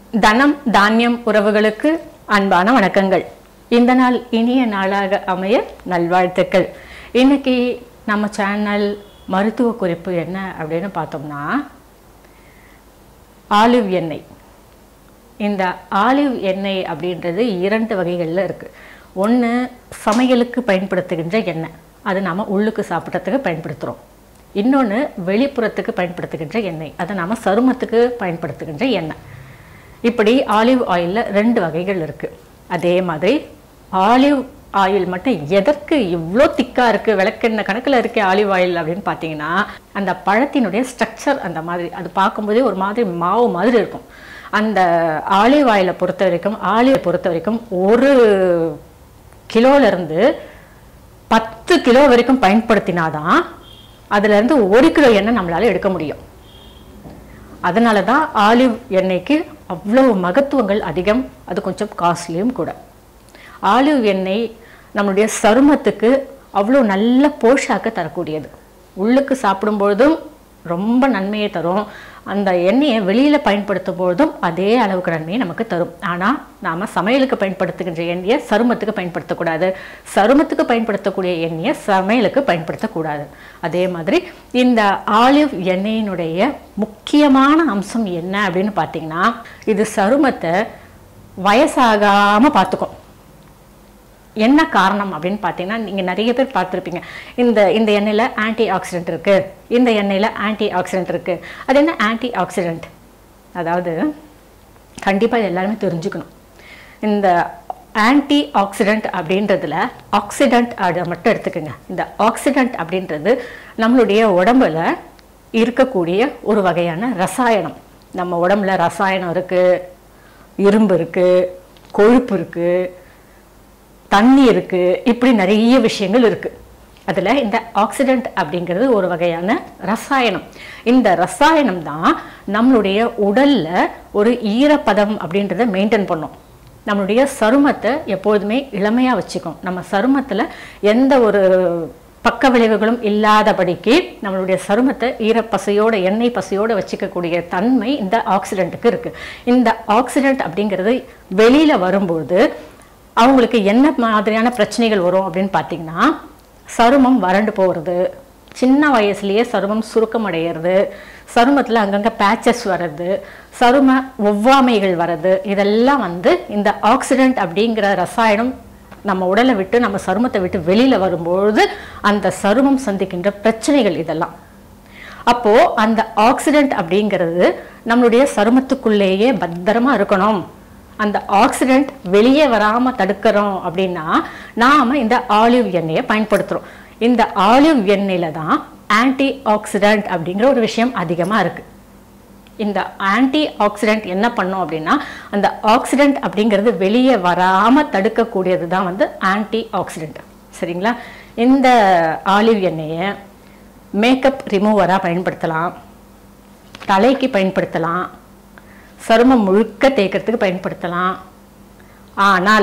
தனம் தானியம் உறவுகளுக்கு அன்பான வணக்கங்கள் இந்த நாள் இனிய நாளாக அமைய நல்வாழ்த்துக்கள் இன்னைக்கு நம்ம சேனல் மருத்துவ குறிப்பு என்ன அப்படின்னு பார்த்தோம்னா ஆலிவ் எண்ணெய் இந்த ஆலிவ் எண்ணெய் அப்படின்றது இரண்டு வகைகளில் இருக்குது ஒன்று சமையலுக்கு பயன்படுத்துகின்ற எண்ணெய் அது நாம் உள்ளுக்கு சாப்பிட்றதுக்கு பயன்படுத்துகிறோம் இன்னொன்று வெளிப்புறத்துக்கு பயன்படுத்துகின்ற எண்ணெய் அதை நாம் சருமத்துக்கு பயன்படுத்துகின்ற எண்ணெய் இப்படி ஆலிவ் ஆயிலில் ரெண்டு வகைகள் இருக்குது அதே மாதிரி ஆலிவ் ஆயில் மட்டும் எதற்கு இவ்வளோ திக்காக இருக்குது விளக்கெண்ணெய் கணக்கில் இருக்க ஆலிவ் ஆயில் அப்படின்னு பார்த்தீங்கன்னா அந்த பழத்தினுடைய ஸ்ட்ரக்சர் அந்த மாதிரி அது பார்க்கும்போதே ஒரு மாதிரி மாவு மாதிரி இருக்கும் அந்த ஆலிவ் ஆயிலை பொறுத்த வரைக்கும் ஆலிவை பொறுத்த வரைக்கும் ஒரு கிலோலேருந்து பத்து கிலோ வரைக்கும் பயன்படுத்தினாதான் அதுலேருந்து ஒரு கிலோ எண்ணெய் நம்மளால் எடுக்க முடியும் அதனால தான் ஆலிவ் எண்ணெய்க்கு அவ்வளவு மகத்துவங்கள் அதிகம் அது கொஞ்சம் காஸ்ட்லியும் கூட ஆலிவ் எண்ணெய் நம்மளுடைய சருமத்துக்கு அவ்வளோ நல்ல போஷாக்க தரக்கூடியது உள்ளுக்கு சாப்பிடும்பொழுதும் ரொம்ப நன்மையை தரும் அந்த எண்ணெயை வெளியில் பயன்படுத்தும் பொழுதும் அதே அளவுக்கு நன்மையை நமக்கு தரும் ஆனால் நாம் சமையலுக்கு பயன்படுத்துகின்ற எண்ணெயை சருமத்துக்கு பயன்படுத்தக்கூடாது சருமத்துக்கு பயன்படுத்தக்கூடிய எண்ணெயை சமையலுக்கு பயன்படுத்தக்கூடாது அதே மாதிரி இந்த ஆலிவ் எண்ணெயினுடைய முக்கியமான அம்சம் என்ன அப்படின்னு பார்த்தீங்கன்னா இது சருமத்தை வயசாகாமல் பார்த்துக்கும் என்ன காரணம் அப்படின்னு பார்த்தீங்கன்னா நீங்கள் நிறைய பேர் பார்த்துருப்பீங்க இந்த இந்த எண்ணெயில் ஆன்டி ஆக்சிடென்ட் இருக்குது இந்த எண்ணெயில் ஆன்டி ஆக்சிடென்ட் இருக்குது அது என்ன ஆன்டி ஆக்சிடென்ட் அதாவது கண்டிப்பாக இது எல்லாருமே தெரிஞ்சுக்கணும் இந்த ஆன்டி ஆக்சிடென்ட் அப்படின்றதுல ஆக்சிடென்ட் அதை மட்டும் எடுத்துக்கோங்க இந்த ஆக்சிடென்ட் அப்படின்றது நம்மளுடைய உடம்புல இருக்கக்கூடிய ஒரு வகையான ரசாயனம் நம்ம உடம்புல ரசாயனம் இருக்குது இரும்பு இருக்குது கொழுப்பு இருக்குது தண்ணி இருக்குது இப்படி நிறைய விஷயங்கள் இருக்குது அதில் இந்த ஆக்சிடென்ட் அப்படிங்கிறது ஒரு வகையான ரசாயனம் இந்த ரசாயனம் தான் நம்மளுடைய உடலில் ஒரு ஈரப்பதம் அப்படின்றத மெயின்டைன் பண்ணும் நம்மளுடைய சருமத்தை எப்பொழுதுமே இளமையாக வச்சுக்கும் நம்ம சருமத்தில் எந்த ஒரு பக்க விளைவுகளும் இல்லாதபடிக்கு நம்மளுடைய சருமத்தை ஈரப்பசையோட எண்ணெய் பசையோடு வச்சுக்கக்கூடிய தன்மை இந்த ஆக்சிடென்ட்டுக்கு இருக்குது இந்த ஆக்சிடென்ட் அப்படிங்கிறது வெளியில் வரும்போது அவங்களுக்கு என்ன மாதிரியான பிரச்சனைகள் வரும் அப்படின்னு பார்த்தீங்கன்னா சருமம் வறண்டு போகிறது சின்ன வயசுலேயே சருமம் சுருக்கம் அடையிறது சருமத்தில் அங்கங்கே பேச்சஸ் வர்றது சரும ஒவ்வாமைகள் வர்றது இதெல்லாம் வந்து இந்த ஆக்சிடென்ட் அப்படிங்கிற ரசாயனம் நம்ம உடலை விட்டு நம்ம சருமத்தை விட்டு வெளியில் வரும்பொழுது அந்த சருமம் சந்திக்கின்ற பிரச்சனைகள் இதெல்லாம் அப்போது அந்த ஆக்சிடென்ட் அப்படிங்கிறது நம்மளுடைய சருமத்துக்குள்ளேயே பத்திரமா இருக்கணும் அந்த ஆக்சிடென்ட் வெளியே வராமல் தடுக்கிறோம் அப்படின்னா நாம் இந்த ஆலிவ் எண்ணெயை பயன்படுத்துகிறோம் இந்த ஆலிவ் எண்ணெயில் தான் ஆன்டி ஆக்சிடென்ட் அப்படிங்கிற ஒரு விஷயம் அதிகமாக இருக்குது இந்த ஆன்டி ஆக்சிடென்ட் என்ன பண்ணும் அப்படின்னா அந்த ஆக்சிடென்ட் அப்படிங்கிறது வெளியே வராமல் தடுக்கக்கூடியது தான் வந்து ஆன்டி ஆக்சிடென்ட் சரிங்களா இந்த ஆலிவ் எண்ணெயை மேக்கப் ரிமூவராக பயன்படுத்தலாம் தலைக்கு பயன்படுத்தலாம் சருமம் முழுக்க தேய்க்கிறதுக்கு பயன்படுத்தலாம் ஆனால்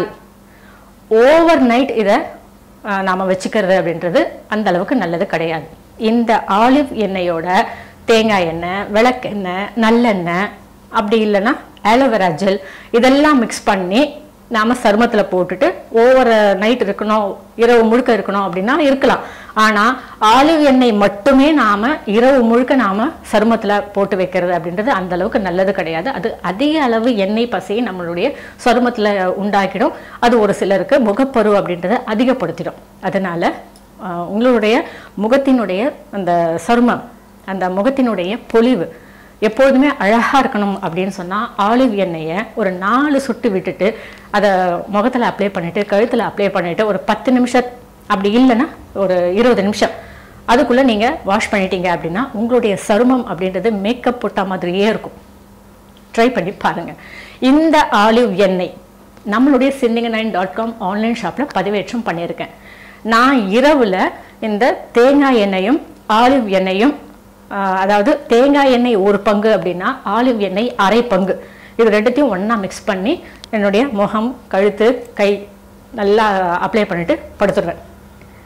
ஓவர் நைட் இதை நாம் வச்சுக்கிறது அப்படின்றது அந்த அளவுக்கு நல்லது கிடையாது இந்த ஆலிவ் எண்ணெயோட தேங்காய் எண்ணெய் விளக்கெண்ணெய் நல்லெண்ணெய் அப்படி இல்லைன்னா ஆலோவேரா ஜெல் இதெல்லாம் மிக்ஸ் பண்ணி நாம் சருமத்தில் போட்டுட்டு ஓவர் நைட் இருக்கணும் இரவு முழுக்க இருக்கணும் அப்படின்னா இருக்கலாம் ஆனால் ஆலிவ் எண்ணெய் மட்டுமே நாம் இரவு முழுக்க நாம் சருமத்தில் போட்டு வைக்கிறது அப்படின்றது அந்த அளவுக்கு நல்லது கிடையாது அது அதிக அளவு எண்ணெய் பசையை நம்மளுடைய சருமத்தில் உண்டாக்கிடும் அது ஒரு சிலருக்கு முகப்பரு அப்படின்றத அதிகப்படுத்திடும் அதனால் உங்களுடைய முகத்தினுடைய அந்த சருமம் அந்த முகத்தினுடைய பொலிவு எப்பொழுதுமே அழகாக இருக்கணும் அப்படின்னு சொன்னால் ஆலிவ் எண்ணெயை ஒரு நாலு சுட்டு விட்டுட்டு அதை முகத்தில் அப்ளை பண்ணிவிட்டு கழுத்தில் அப்ளை பண்ணிவிட்டு ஒரு பத்து நிமிஷம் அப்படி இல்லைன்னா ஒரு இருபது நிமிஷம் அதுக்குள்ளே நீங்கள் வாஷ் பண்ணிட்டீங்க அப்படின்னா உங்களுடைய சருமம் அப்படின்றது மேக்கப் போட்ட மாதிரியே இருக்கும் ட்ரை பண்ணி பாருங்கள் இந்த ஆலிவ் எண்ணெய் நம்மளுடைய சிந்திங்க நைன் டாட் காம் ஆன்லைன் ஷாப்பில் பதிவேற்றம் பண்ணியிருக்கேன் நான் இரவில் இந்த தேங்காய் எண்ணெயும் ஆலிவ் எண்ணெயும் அதாவது தேங்காய் எண்ணெய் ஒரு பங்கு அப்படின்னா ஆலிவ் எண்ணெய் அரை பங்கு இது ரெண்டுத்தையும் ஒன்றா மிக்ஸ் பண்ணி என்னுடைய முகம் கழுத்து கை நல்லா அப்ளை பண்ணிவிட்டு படுத்துடுவேன்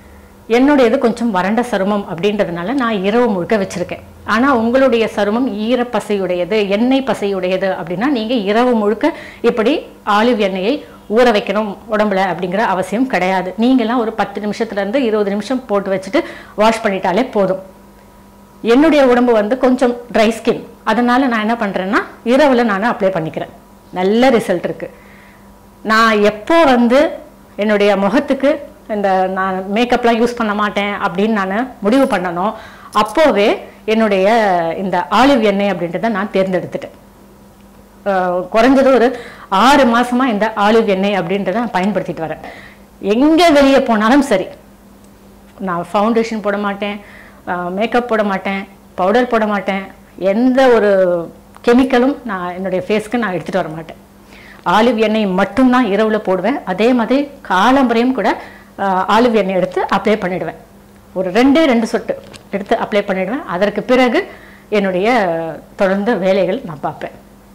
என்னுடையது கொஞ்சம் வறண்ட சருமம் அப்படின்றதுனால நான் இரவு முழுக்க வச்சிருக்கேன் ஆனா உங்களுடைய சருமம் ஈரப்பசையுடையது எண்ணெய் பசையுடையது அப்படின்னா நீங்க இரவு முழுக்க இப்படி ஆலிவ் எண்ணெயை ஊற வைக்கணும் உடம்புல அப்படிங்கிற அவசியம் கிடையாது நீங்களாம் ஒரு பத்து நிமிஷத்துல இருந்து இருபது நிமிஷம் போட்டு வச்சுட்டு வாஷ் பண்ணிட்டாலே போதும் என்னுடைய உடம்பு வந்து கொஞ்சம் ட்ரை ஸ்கின் அதனால நான் என்ன பண்றேன்னா இரவுல நான் அப்ளை பண்ணிக்கிறேன் நல்ல ரிசல்ட் இருக்கு நான் எப்போ வந்து என்னுடைய முகத்துக்கு இந்த நான் மேக்கப்லாம் யூஸ் பண்ண மாட்டேன் அப்படின்னு நான் முடிவு பண்ணனோ அப்போவே என்னுடைய இந்த ஆலிவ் எண்ணெய் அப்படின்றத நான் தேர்ந்தெடுத்துட்டேன் அஹ் குறைஞ்சது ஒரு ஆறு மாசமா இந்த ஆலிவ் எண்ணெய் அப்படின்றத நான் பயன்படுத்திட்டு வரேன் எங்க வெளியே போனாலும் சரி நான் ஃபவுண்டேஷன் போட மாட்டேன் மேக்கப் போட மாட்டேன் பவுடர் போட மாட்டேன் எந்த ஒரு கெமிக்கலும் நான் என்னுடைய ஃபேஸ்க்கு நான் எடுத்துகிட்டு வர மாட்டேன் ஆலிவ் எண்ணெய் மட்டும்தான் இரவில் போடுவேன் அதே மாதிரி காலம்பரையும் கூட ஆலிவ் எண்ணெய் எடுத்து அப்ளை பண்ணிடுவேன் ஒரு ரெண்டே ரெண்டு சொட்டு எடுத்து அப்ளை பண்ணிடுவேன் அதற்கு பிறகு என்னுடைய தொடர்ந்த வேலைகள் நான் பார்ப்பேன்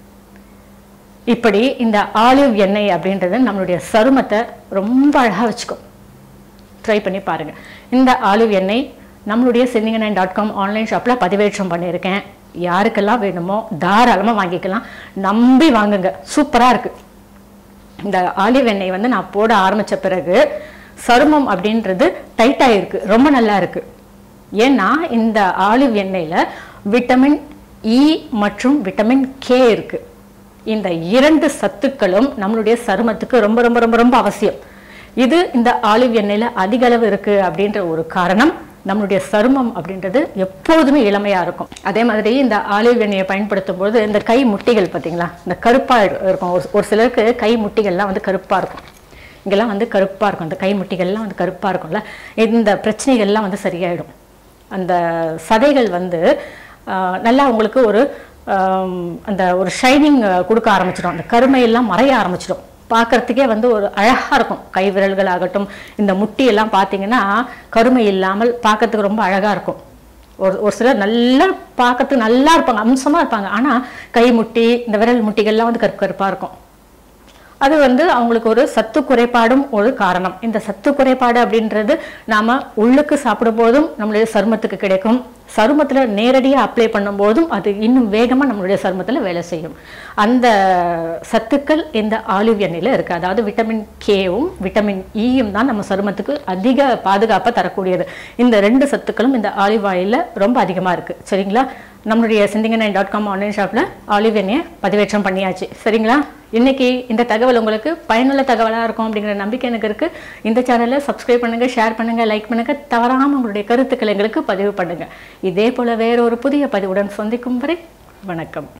இப்படி இந்த ஆலிவ் எண்ணெய் அப்படின்றது நம்மளுடைய சருமத்தை ரொம்ப அழகாக வச்சுக்கும் ட்ரை பண்ணி பாருங்க இந்த ஆலிவ் எண்ணெய் நம்மளுடைய சென்னிங்க நைன் டாட் காம் ஆன்லைன் ஷாப்பில் பதிவேற்றம் பண்ணியிருக்கேன் யாருக்கெல்லாம் வேணுமோ தாராளமாக வாங்கிக்கலாம் நம்பி வாங்குங்க சூப்பராக இருக்கு இந்த ஆலிவ் எண்ணெய் வந்து நான் போட ஆரம்பிச்ச பிறகு சருமம் அப்படின்றது டைட் ஆயிருக்கு ரொம்ப நல்லா இருக்கு ஏன்னா இந்த ஆலிவ் எண்ணெயில விட்டமின் இ மற்றும் விட்டமின் கே இருக்கு இந்த இரண்டு சத்துக்களும் நம்மளுடைய சருமத்துக்கு ரொம்ப ரொம்ப ரொம்ப ரொம்ப அவசியம் இது இந்த ஆலிவ் எண்ணெயில அதிக அளவு இருக்கு அப்படின்ற ஒரு காரணம் நம்மளுடைய சருமம் அப்படின்றது எப்போதுமே இளமையா இருக்கும் அதே மாதிரி இந்த ஆலிவ் எண்ணெயை பயன்படுத்தும் போது இந்த கை முட்டிகள் பார்த்தீங்களா இந்த கருப்பா இரு- இருக்கும் ஒரு ஒரு சிலருக்கு கை முட்டிகள்லாம் வந்து கருப்பா இருக்கும் இங்கெல்லாம் வந்து கருப்பா இருக்கும் அந்த கை முட்டிகள்லாம் வந்து கருப்பா இருக்கும்ல இந்த பிரச்சனைகள்லாம் வந்து சரியாயிடும் அந்த சதைகள் வந்து ஆஹ், நல்லா உங்களுக்கு ஒரு ஆம், அந்த ஒரு ஷைனிங் கொடுக்க ஆரம்பிச்சிடும் அந்த கருமையெல்லாம் மறைய ஆரம்பிச்சிடும் பார்க்கறதுக்கே வந்து ஒரு அழகா இருக்கும் கை விரல்கள் ஆகட்டும் இந்த முட்டி எல்லாம் பார்த்தீங்கன்னா கருமை இல்லாமல் பார்க்கறதுக்கு ரொம்ப அழகா இருக்கும் ஒரு ஒரு சிலர் நல்லா பார்க்கறதுக்கு நல்லா இருப்பாங்க அம்சமா இருப்பாங்க ஆனா கை முட்டி இந்த விரல் முட்டிகள்லாம் வந்து கருப்பு கருப்பா இருக்கும் அது வந்து அவங்களுக்கு ஒரு சத்து குறைபாடும் ஒரு காரணம் இந்த சத்து குறைபாடு அப்படின்றது நாம உள்ளுக்கு சாப்பிடும் போதும் நம்மளுடைய சருமத்துக்கு கிடைக்கும் சருமத்துல நேரடியா அப்ளை பண்ணும் போதும் அது இன்னும் வேகமா நம்மளுடைய சருமத்துல வேலை செய்யும் அந்த சத்துக்கள் இந்த ஆலிவ் எண்ணெயில இருக்கு அதாவது விட்டமின் கேவும் விட்டமின் ஈயும் தான் நம்ம சருமத்துக்கு அதிக பாதுகாப்பை தரக்கூடியது இந்த ரெண்டு சத்துக்களும் இந்த ஆலிவ் ஆயில்ல ரொம்ப அதிகமா இருக்கு சரிங்களா நம்மளுடைய சிந்திங்க நைன் டாட் காம் ஆன்லைன் ஷாப்ல ஆலிவ் எண்ணெயை பதிவேற்றம் பண்ணியாச்சு சரிங்களா இன்னைக்கு இந்த தகவல் உங்களுக்கு பயனுள்ள தகவலா இருக்கும் அப்படிங்கிற நம்பிக்கை எனக்கு இருக்கு இந்த சேனலை சப்ஸ்கிரைப் பண்ணுங்க ஷேர் பண்ணுங்க லைக் பண்ணுங்க தவறாம உங்களுடைய கருத்துக்களை எங்களுக்கு பதிவு பண்ணுங்க இதே போல வேற ஒரு புதிய பதிவுடன் சந்திக்கும் வரை வணக்கம்